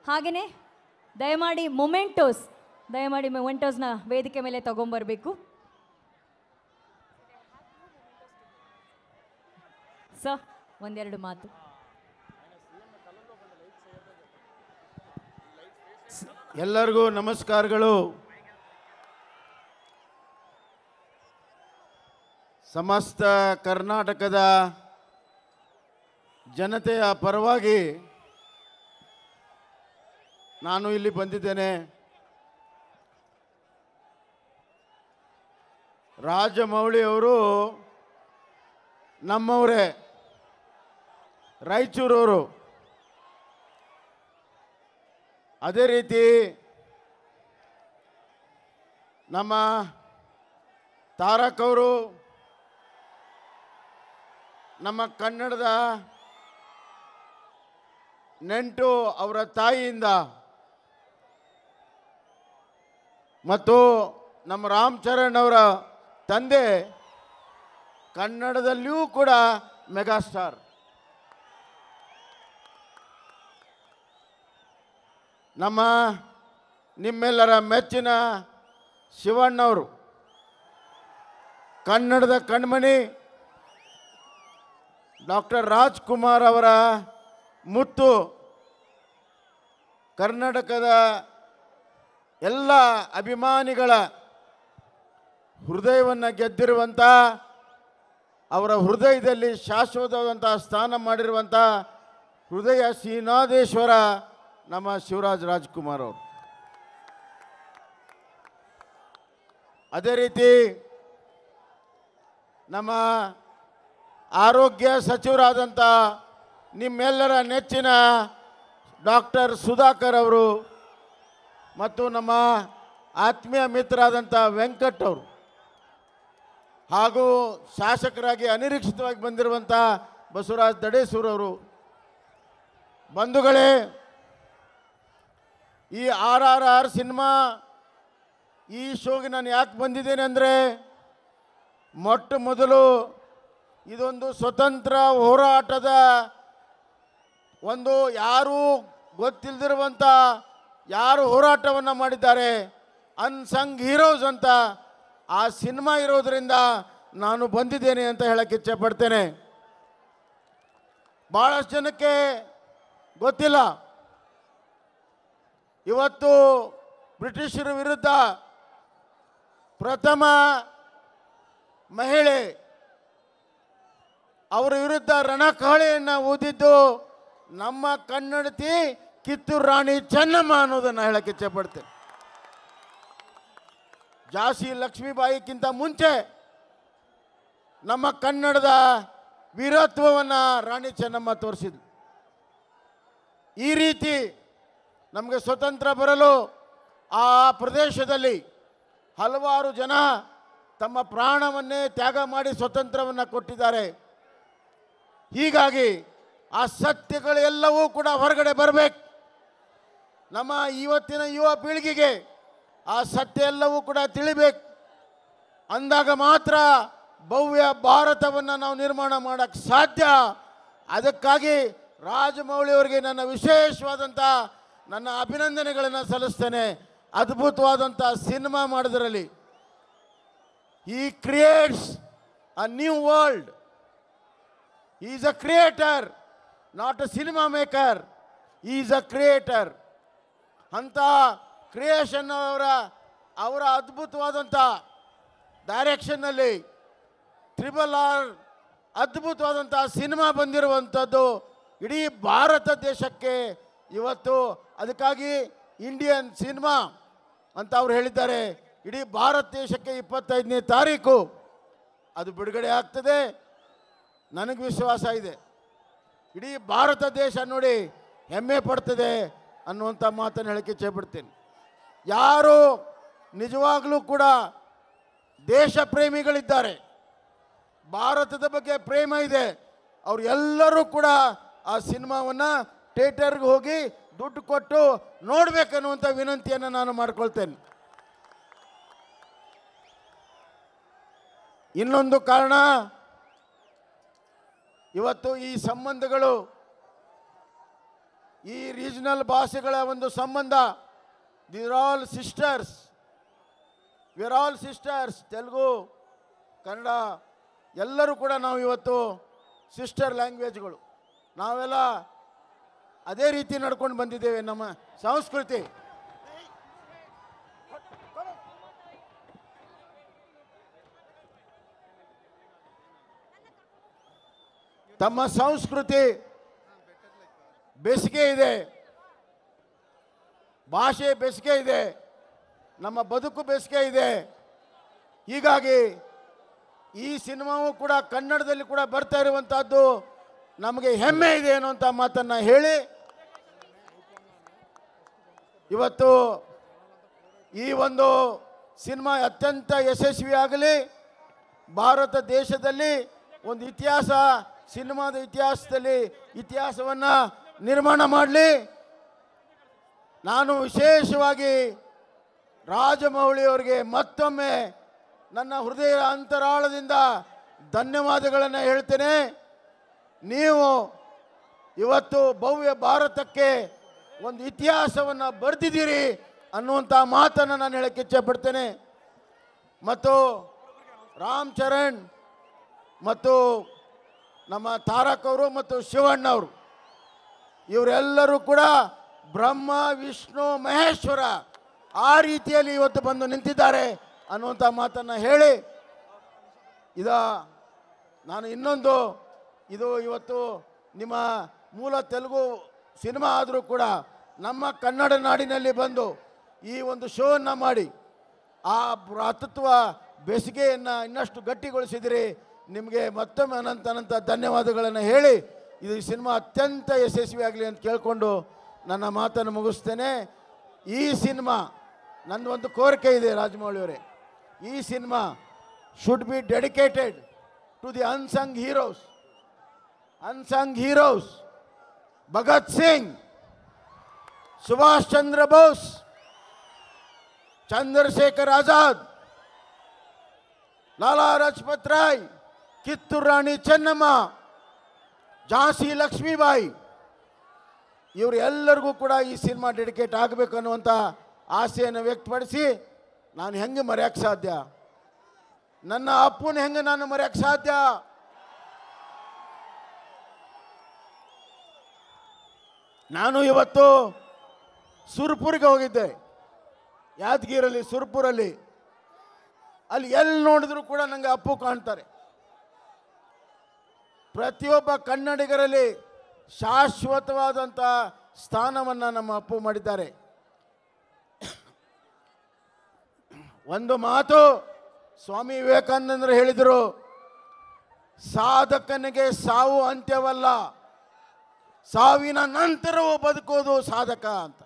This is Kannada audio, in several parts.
ಹಾಗೆಯೇ ದಯಮಾಡಿ ಮೊಮೆಂಟೋಸ್ ದಯಮಾಡಿ ಮೊಮೆಂಟೋಸ್ನ ವೇದಿಕೆ ಮೇಲೆ ತಗೊಂಬರ್ಬೇಕು ಸ ಒಂದೆರಡು ಮಾತು ಎಲ್ಲರಿಗೂ ನಮಸ್ಕಾರಗಳು ಸಮಸ್ತ ಕರ್ನಾಟಕದ ಜನತೆಯ ಪರವಾಗಿ ನಾನು ಇಲ್ಲಿ ಬಂದಿದ್ದೇನೆ ರಾಜಮೌಳಿ ಅವರು ನಮ್ಮವರೇ ರಾಯಚೂರವರು ಅದೇ ರೀತಿ ನಮ್ಮ ತಾರಕ್ ಅವರು ನಮ್ಮ ಕನ್ನಡದ ನೆಂಟು ಅವರ ತಾಯಿಯಿಂದ ಮತ್ತು ನಮ್ಮ ರಾಮ್ ಚರಣ್ ಅವರ ತಂದೆ ಕನ್ನಡದಲ್ಲಿಯೂ ಕೂಡ ಮೆಗಾಸ್ಟಾರ್ ನಮ್ಮ ನಿಮ್ಮೆಲ್ಲರ ಮೆಚ್ಚಿನ ಶಿವಣ್ಣವರು ಕನ್ನಡದ ಕಣ್ಮಣಿ ಡಾಕ್ಟರ್ ರಾಜ್ಕುಮಾರ್ ಅವರ ಮುತ್ತು ಕರ್ನಾಟಕದ ಎಲ್ಲ ಅಭಿಮಾನಿಗಳ ಹೃದಯವನ್ನು ಗೆದ್ದಿರುವಂಥ ಅವರ ಹೃದಯದಲ್ಲಿ ಶಾಶ್ವತವಾದಂಥ ಸ್ಥಾನ ಮಾಡಿರುವಂಥ ಹೃದಯ ಶ್ರೀನಾಥೇಶ್ವರ ನಮ್ಮ ಶಿವರಾಜ್ ರಾಜ್ಕುಮಾರ್ ಅವರು ಅದೇ ರೀತಿ ನಮ್ಮ ಆರೋಗ್ಯ ಸಚಿವರಾದಂಥ ನಿಮ್ಮೆಲ್ಲರ ನೆಚ್ಚಿನ ಡಾಕ್ಟರ್ ಸುಧಾಕರ್ ಅವರು ಮತ್ತು ನಮ್ಮ ಆತ್ಮೀಯ ಮಿತ್ರರಾದಂಥ ವೆಂಕಟ್ ಅವರು ಹಾಗೂ ಶಾಸಕರಾಗಿ ಅನಿರೀಕ್ಷಿತವಾಗಿ ಬಂದಿರುವಂಥ ಬಸವರಾಜ್ ದಡೇಸೂರ್ ಅವರು ಬಂಧುಗಳೇ ಈ ಆರ್ ಆರ್ ಆರ್ ಸಿನಿಮಾ ಈ ಶೋಗೆ ನಾನು ಯಾಕೆ ಬಂದಿದ್ದೇನೆ ಅಂದರೆ ಮೊಟ್ಟ ಮೊದಲು ಇದೊಂದು ಸ್ವತಂತ್ರ ಹೋರಾಟದ ಒಂದು ಯಾರೂ ಗೊತ್ತಿಲ್ಲದಿರುವಂಥ ಯಾರು ಹೋರಾಟವನ್ನು ಮಾಡಿದ್ದಾರೆ ಅನ್ಸಂಗ್ ಹೀರೋಸ್ ಅಂತ ಆ ಸಿನಿಮಾ ಇರೋದರಿಂದ ನಾನು ಬಂದಿದ್ದೇನೆ ಅಂತ ಹೇಳಕ್ಕೆ ಇಚ್ಛೆಪಡ್ತೇನೆ ಭಾಳಷ್ಟು ಜನಕ್ಕೆ ಗೊತ್ತಿಲ್ಲ ಇವತ್ತು ಬ್ರಿಟಿಷರ ವಿರುದ್ಧ ಪ್ರಥಮ ಮಹಿಳೆ ಅವರ ವಿರುದ್ಧ ರಣಕಹಳೆಯನ್ನು ಊದಿದ್ದು ನಮ್ಮ ಕನ್ನಡತಿ ಕಿತ್ತೂರು ರಾಣಿ ಚೆನ್ನಮ್ಮ ಅನ್ನೋದನ್ನು ಹೇಳಕ್ಕೆ ಇಚ್ಛೆಪಡ್ತೇನೆ ಜಾಸಿ ಲಕ್ಷ್ಮೀಬಾಯಿಗಿಂತ ಮುಂಚೆ ನಮ್ಮ ಕನ್ನಡದ ವೀರತ್ವವನ್ನು ರಾಣಿ ಚೆನ್ನಮ್ಮ ತೋರಿಸಿದ್ರು ಈ ರೀತಿ ನಮಗೆ ಸ್ವತಂತ್ರ ಬರಲು ಆ ಪ್ರದೇಶದಲ್ಲಿ ಹಲವಾರು ಜನ ತಮ್ಮ ಪ್ರಾಣವನ್ನೇ ತ್ಯಾಗ ಮಾಡಿ ಸ್ವತಂತ್ರವನ್ನು ಕೊಟ್ಟಿದ್ದಾರೆ ಹೀಗಾಗಿ ಆ ಸತ್ಯಗಳೆಲ್ಲವೂ ಕೂಡ ಹೊರಗಡೆ ಬರಬೇಕು ನಮ್ಮ ಇವತ್ತಿನ ಯುವ ಪೀಳಿಗೆಗೆ ಆ ಸತ್ಯ ಎಲ್ಲವೂ ಕೂಡ ತಿಳಿಬೇಕು ಅಂದಾಗ ಮಾತ್ರ ಭವ್ಯ ಭಾರತವನ್ನು ನಾವು ನಿರ್ಮಾಣ ಮಾಡೋಕ್ಕೆ ಸಾಧ್ಯ ಅದಕ್ಕಾಗಿ ರಾಜಮೌಳಿ ಅವರಿಗೆ ನನ್ನ ವಿಶೇಷವಾದಂಥ ನನ್ನ ಅಭಿನಂದನೆಗಳನ್ನು ಸಲ್ಲಿಸ್ತೇನೆ ಅದ್ಭುತವಾದಂಥ ಸಿನಿಮಾ ಮಾಡೋದರಲ್ಲಿ ಈ creates a new world is a creator not a cinema maker is a creator ಅಂಥ ಕ್ರಿಯೇಷನ್ ಅವರ ಅವರ ಅದ್ಭುತವಾದಂಥ ಡೈರೆಕ್ಷನ್ನಲ್ಲಿ ತ್ರಿಬಲ್ ಆರ್ ಅದ್ಭುತವಾದಂಥ ಸಿನಿಮಾ ಬಂದಿರುವಂಥದ್ದು ಇಡೀ ಭಾರತ ದೇಶಕ್ಕೆ ಇವತ್ತು ಅದಕ್ಕಾಗಿ ಇಂಡಿಯನ್ ಸಿನಿಮಾ ಅಂತ ಅವ್ರು ಹೇಳಿದ್ದಾರೆ ಇಡೀ ಭಾರತ ದೇಶಕ್ಕೆ ಇಪ್ಪತ್ತೈದನೇ ತಾರೀಕು ಅದು ಬಿಡುಗಡೆ ಆಗ್ತದೆ ನನಗೆ ವಿಶ್ವಾಸ ಇದೆ ಇಡೀ ಭಾರತ ದೇಶ ನೋಡಿ ಹೆಮ್ಮೆ ಪಡ್ತದೆ ಅನ್ನುವಂಥ ಮಾತನ್ನು ಹೇಳಕ್ಕೆ ಇಚ್ಛೆಪಡ್ತೇನೆ ಯಾರು ನಿಜವಾಗಲೂ ಕೂಡ ದೇಶ ಪ್ರೇಮಿಗಳಿದ್ದಾರೆ ಭಾರತದ ಬಗ್ಗೆ ಪ್ರೇಮ ಇದೆ ಅವ್ರು ಎಲ್ಲರೂ ಕೂಡ ಆ ಸಿನಿಮಾವನ್ನು ಥಿಯೇಟರ್ಗೆ ಹೋಗಿ ದುಡ್ಡು ಕೊಟ್ಟು ನೋಡಬೇಕನ್ನುವಂಥ ವಿನಂತಿಯನ್ನು ನಾನು ಮಾಡ್ಕೊಳ್ತೇನೆ ಇನ್ನೊಂದು ಕಾರಣ ಇವತ್ತು ಈ ಸಂಬಂಧಗಳು ಈ ರೀಜನಲ್ ಭಾಷೆಗಳ ಒಂದು ಸಂಬಂಧ they're all sisters we're all sisters Telugu Kannada ಎಲ್ಲರೂ ಕೂಡ ನಾವು ಇವತ್ತು ಸಿಸ್ಟರ್ ಲ್ಯಾಂಗ್ವೇಜ್ಗಳು ನಾವೆಲ್ಲ ಅದೇ ರೀತಿ ನಡ್ಕೊಂಡು ಬಂದಿದ್ದೇವೆ ನಮ್ಮ ಸಂಸ್ಕೃತಿ ತಮ್ಮ ಸಂಸ್ಕೃತಿ ಬೇಸಿಗೆ ಇದೆ ಭಾಷೆ ಬೇಸಿಗೆ ಇದೆ ನಮ್ಮ ಬದುಕು ಬೇಸಿಗೆ ಇದೆ ಹೀಗಾಗಿ ಈ ಸಿನಿಮಾವು ಕೂಡ ಕನ್ನಡದಲ್ಲಿ ಕೂಡ ಬರ್ತಾ ಇರುವಂತಹದ್ದು ನಮಗೆ ಹೆಮ್ಮೆ ಇದೆ ಅನ್ನುವಂಥ ಮಾತನ್ನು ಹೇಳಿ ಇವತ್ತು ಈ ಒಂದು ಸಿನಿಮಾ ಅತ್ಯಂತ ಯಶಸ್ವಿಯಾಗಲಿ ಭಾರತ ದೇಶದಲ್ಲಿ ಒಂದು ಇತಿಹಾಸ ಸಿನಿಮಾದ ಇತಿಹಾಸದಲ್ಲಿ ಇತಿಹಾಸವನ್ನು ನಿರ್ಮಾಣ ಮಾಡಲಿ ನಾನು ವಿಶೇಷವಾಗಿ ರಾಜಮೌಳಿಯವರಿಗೆ ಮತ್ತೊಮ್ಮೆ ನನ್ನ ಹೃದಯ ಅಂತರಾಳದಿಂದ ಧನ್ಯವಾದಗಳನ್ನು ಹೇಳ್ತೇನೆ ನೀವು ಇವತ್ತು ಭವ್ಯ ಭಾರತಕ್ಕೆ ಒಂದು ಇತಿಹಾಸವನ್ನು ಬರೆದಿದ್ದೀರಿ ಅನ್ನುವಂಥ ಮಾತನ್ನು ನಾನು ಹೇಳಕ್ಕೆ ಇಚ್ಛೆಪಡ್ತೇನೆ ಮತ್ತು ರಾಮ್ ಚರಣ್ ಮತ್ತು ನಮ್ಮ ತಾರಕ್ ಅವರು ಮತ್ತು ಶಿವಣ್ಣ ಅವರು ಇವರೆಲ್ಲರೂ ಕೂಡ ಬ್ರಹ್ಮ ವಿಷ್ಣು ಮಹೇಶ್ವರ ಆ ರೀತಿಯಲ್ಲಿ ಇವತ್ತು ಬಂದು ನಿಂತಿದ್ದಾರೆ ಅನ್ನುವಂಥ ಮಾತನ್ನು ಹೇಳಿ ಇದ ನಾನು ಇನ್ನೊಂದು ಇದು ಇವತ್ತು ನಿಮ್ಮ ಮೂಲ ತೆಲುಗು ಸಿನಿಮಾ ಆದರೂ ಕೂಡ ನಮ್ಮ ಕನ್ನಡ ನಾಡಿನಲ್ಲಿ ಬಂದು ಈ ಒಂದು ಶೋವನ್ನು ಮಾಡಿ ಆ ಭ್ರಾತೃತ್ವ ಬೇಸಿಗೆಯನ್ನು ಇನ್ನಷ್ಟು ಗಟ್ಟಿಗೊಳಿಸಿದಿರಿ ನಿಮಗೆ ಮತ್ತೊಮ್ಮೆ ಅನಂತ ಅನಂತ ಧನ್ಯವಾದಗಳನ್ನು ಹೇಳಿ ಇದು ಈ ಸಿನಿಮಾ ಅತ್ಯಂತ ಯಶಸ್ವಿಯಾಗಲಿ ಅಂತ ಕೇಳಿಕೊಂಡು ನನ್ನ ಮಾತನ್ನು ಮುಗಿಸ್ತೇನೆ ಈ ಸಿನಿಮಾ ನಂದು ಒಂದು ಕೋರಿಕೆ ಇದೆ ರಾಜಮೌಳಿ ಅವರೇ ಈ cinema should be dedicated to the unsung heroes unsung heroes Bhagat Singh Subhash Chandra Bose Chandrashekhar Azad Lala Lajpat Rai Kittur Rani Chennamma Jhansi Lakshmibai ಇವರು ಎಲ್ಲರಿಗೂ ಕೂಡ ಈ ಸಿನಿಮಾ ಡೆಡಿಕೇಟ್ ಆಗಬೇಕು ಅನ್ನುವಂಥ ಆಸೆಯನ್ನು ವ್ಯಕ್ತಪಡಿಸಿ ನಾನು ಹೆಂಗೆ ಮರೆಯೋಕ್ಕೆ ಸಾಧ್ಯ ನನ್ನ ಅಪ್ಪನ ಹೆಂಗೆ ನಾನು ಮರೆಯೋಕ್ಕೆ ಸಾಧ್ಯ ನಾನು ಇವತ್ತು ಸುರ್ಪುರಿಗೆ ಹೋಗಿದ್ದೆ ಯಾದಗಿರಲ್ಲಿ ಸುರ್ಪುರಲ್ಲಿ ಅಲ್ಲಿ ಎಲ್ಲಿ ನೋಡಿದ್ರು ಕೂಡ ನನಗೆ ಅಪ್ಪು ಕಾಣ್ತಾರೆ ಪ್ರತಿಯೊಬ್ಬ ಕನ್ನಡಿಗರಲ್ಲಿ ಶಾಶ್ವತವಾದಂಥ ಸ್ಥಾನವನ್ನು ನಮ್ಮ ಅಪ್ಪು ಮಾಡಿದ್ದಾರೆ ಒಂದು ಮಾತು ಸ್ವಾಮಿ ವಿವೇಕಾನಂದರು ಹೇಳಿದರು ಸಾಧಕನಿಗೆ ಸಾವು ಅಂತ್ಯವಲ್ಲ ಸಾವಿನ ನಂತರವೂ ಬದುಕೋದು ಸಾಧಕ ಅಂತ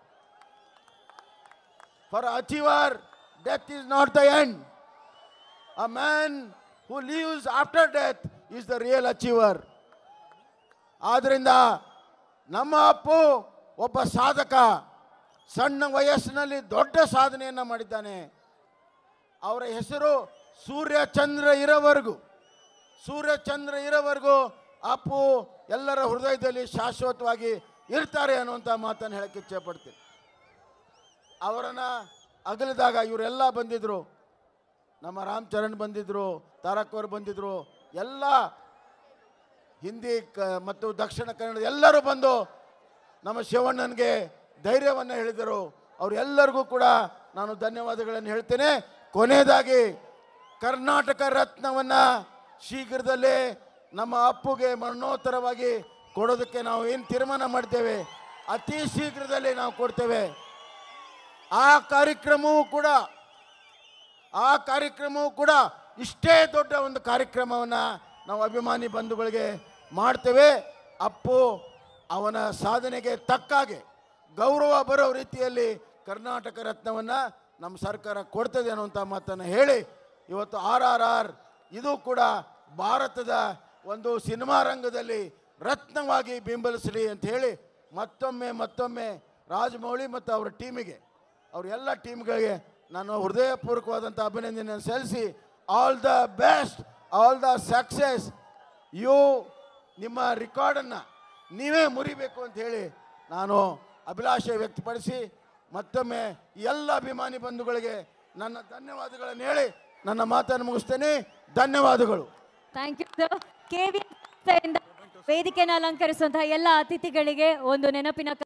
for achiever death is not the end a man who lives after death is the real achiever ಆದ್ದರಿಂದ ನಮ್ಮ ಅಪ್ಪು ಒಬ್ಬ ಸಾಧಕ ಸಣ್ಣ ವಯಸ್ಸಿನಲ್ಲಿ ದೊಡ್ಡ ಸಾಧನೆಯನ್ನು ಮಾಡಿದ್ದಾನೆ ಅವರ ಹೆಸರು ಸೂರ್ಯ ಚಂದ್ರ ಇರೋವರೆಗೂ ಸೂರ್ಯ ಚಂದ್ರ ಇರೋವರೆಗೂ ಅಪ್ಪು ಎಲ್ಲರ ಹೃದಯದಲ್ಲಿ ಶಾಶ್ವತವಾಗಿ ಇರ್ತಾರೆ ಅನ್ನುವಂಥ ಮಾತನ್ನು ಹೇಳಕ್ಕೆ ಇಚ್ಛೆಪಡ್ತೀನಿ ಅವರನ್ನು ಅಗಲಿದಾಗ ಇವರೆಲ್ಲ ಬಂದಿದ್ದರು ನಮ್ಮ ರಾಮ್ ಚರಣ್ ಬಂದಿದ್ದರು ತಾರಕ್ ಅವರು ಬಂದಿದ್ದರು ಎಲ್ಲ ಹಿಂದಿ ಕ ಮತ್ತು ದಕ್ಷಿಣ ಕನ್ನಡ ಎಲ್ಲರೂ ಬಂದು ನಮ್ಮ ಶಿವಣ್ಣನಿಗೆ ಧೈರ್ಯವನ್ನು ಹೇಳಿದರು ಅವರೆಲ್ಲರಿಗೂ ಕೂಡ ನಾನು ಧನ್ಯವಾದಗಳನ್ನು ಹೇಳ್ತೇನೆ ಕೊನೆಯದಾಗಿ ಕರ್ನಾಟಕ ರತ್ನವನ್ನು ಶೀಘ್ರದಲ್ಲೇ ನಮ್ಮ ಅಪ್ಪುಗೆ ಮರಣೋತ್ತರವಾಗಿ ಕೊಡೋದಕ್ಕೆ ನಾವು ಏನು ತೀರ್ಮಾನ ಮಾಡ್ತೇವೆ ಅತಿ ಶೀಘ್ರದಲ್ಲಿ ನಾವು ಕೊಡ್ತೇವೆ ಆ ಕಾರ್ಯಕ್ರಮವೂ ಕೂಡ ಆ ಕಾರ್ಯಕ್ರಮವೂ ಕೂಡ ಇಷ್ಟೇ ದೊಡ್ಡ ಒಂದು ಕಾರ್ಯಕ್ರಮವನ್ನು ನಾವು ಅಭಿಮಾನಿ ಬಂಧುಗಳಿಗೆ ಮಾಡ್ತೇವೆ ಅಪ್ಪು ಅವನ ಸಾಧನೆಗೆ ತಕ್ಕಾಗೆ ಗೌರವ ಬರೋ ರೀತಿಯಲ್ಲಿ ಕರ್ನಾಟಕ ರತ್ನವನ್ನು ನಮ್ಮ ಸರ್ಕಾರ ಕೊಡ್ತದೆ ಅನ್ನುವಂಥ ಮಾತನ್ನು ಹೇಳಿ ಇವತ್ತು ಆರ್ ಆರ್ ಆರ್ ಇದು ಕೂಡ ಭಾರತದ ಒಂದು ಸಿನಿಮಾ ರಂಗದಲ್ಲಿ ರತ್ನವಾಗಿ ಬಿಂಬಲಿಸಲಿ ಅಂತ ಹೇಳಿ ಮತ್ತೊಮ್ಮೆ ಮತ್ತೊಮ್ಮೆ ರಾಜಮೌಳಿ ಮತ್ತು ಅವರ ಟೀಮಿಗೆ ಅವ್ರ ಎಲ್ಲ ಟೀಮ್ಗಳಿಗೆ ನಾನು ಹೃದಯಪೂರ್ವಕವಾದಂಥ ಅಭಿನಂದನೆಯನ್ನು ಸಲ್ಲಿಸಿ all the best all the success you ನಿಮ್ಮ ರೆಕಾರ್ಡನ್ನು ನೀವೇ ಮುರಿಬೇಕು ಅಂತ ಹೇಳಿ ನಾನು ಅಭಿಲಾಷೆ ವ್ಯಕ್ತಪಡಿಸಿ ಮತ್ತೊಮ್ಮೆ ಎಲ್ಲ ಅಭಿಮಾನಿ ಬಂಧುಗಳಿಗೆ ನನ್ನ ಧನ್ಯವಾದಗಳನ್ನು ಹೇಳಿ ನನ್ನ ಮಾತನ್ನು ಮುಗಿಸ್ತೇನೆ ಧನ್ಯವಾದಗಳು thank you sir K V ವೇದಿಕೆಯನ್ನು ಅಲಂಕರಿಸುವಂತಹ ಎಲ್ಲ ಅತಿಥಿಗಳಿಗೆ ಒಂದು ನೆನಪಿನ